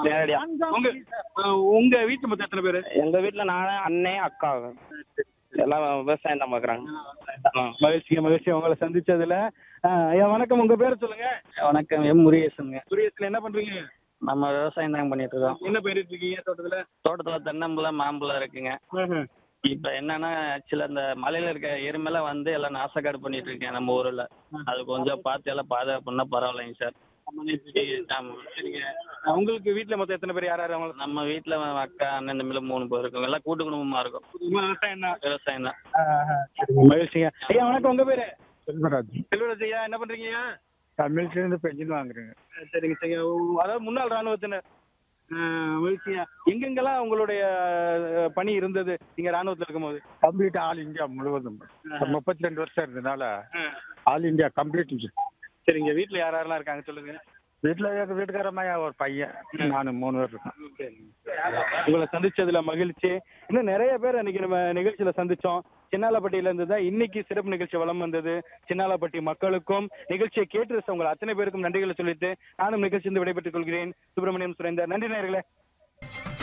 நேரடியா உங்க அஹ், உங்க வீட்டு மொத்தம் எத்தனை பேரு எங்க வீட்ல நானே அண்ணே அக்கா எல்லாம் விவசாயம் தான் பாக்குறாங்க மகிழ்ச்சிங்க மகிழ்ச்சி உங்களை சந்திச்சதுல அஹ், ஐயா வணக்கம் உங்க பேரை சொல்லுங்க வணக்கம் எம் முருகேசனுங்க சூரியத்துல என்ன பண்றீங்க நம்ம விவசாயம் தான் பண்ணிட்டு இருக்கோம் என்ன பயிரிட்டு இருக்கீங்க தோட்டத்துல தோட்டத்துல தென்னம்பழம் மாம்பழம் இருக்குங்க இப்ப என்னன்னா சில இந்த மலையில இருக்க எருமெல்லாம் வந்து எல்லாம் நாசக்காடு பண்ணிட்டு இருக்கேன் நம்ம ஊர்ல அது கொஞ்சம் பார்த்து எல்லாம் பாதுகாப்பு பண்ணா பரவாயில்லைங்க சார் ஆமா சரிங்க அஹ், உங்களுக்கு வீட்டுல மொத்தம் எத்தனை பேர் யார் யார் அவங்க நம்ம வீட்டுல அக்கா அண்ணன் தம்பில மூணு பேர் இருக்கோம் எல்லாம் கூட்டு குடும்பமா இருக்கும் விவசாயம் தான் விவசாயம் தான் மகிழ்ச்சிங்க ஐயா வணக்கம் உங்க பேரு செல்வராஜ் செல்வராஜ் ஐயா என்ன பண்றீங்க ஐயா தமிழ்லேருந்து பென்ஷன் வாங்குறேங்க அஹ், சரிங்க சரிங்க உ- அதாவது முன்னாள் ராணுவத்தினர் அஹ், மகிழ்ச்சிங்க எங்கெங்கெல்லாம் உங்களுடைய அஹ், பணி இருந்தது நீங்க ராணுவத்துல இருக்கும்போது கம்ப்ளீட் ஆல் இந்தியா முழுவதும் முப்பத்தி ரெண்டு வருஷம் இருந்ததுனால ஆல் இந்தியா கம்ப்ளீட் சரிங்க வீட்டுல யார் யாரெல்லாம் இருக்காங்க சொல்லுங்க வீட்டில் எங்கள் வீட்டுக்காரம்மா ஒரு பையன் நான் மூணு பேர் இருக்கோம் உங்களை சந்திச்சதுல மகிழ்ச்சி இன்னும் நிறைய பேர் அன்னைக்கு நம்ம நிகழ்ச்சியில சந்திச்சோம் சின்னாலப்பட்டியில இருந்து தான் இன்னைக்கு சிறப்பு நிகழ்ச்சி வலம் வந்தது சின்னாலப்பட்டி மக்களுக்கும் நிகழ்ச்சியை கேட்டு ரசித்த உங்கள் அத்தனை பேருக்கும் நன்றிகளை சொல்லிட்டு நானும் நிகழ்ச்சி விடைபெற்றுக் கொள்கிறேன் சுப்பிரமணியம் சுரேந்தர் நன்றி நேயர்களே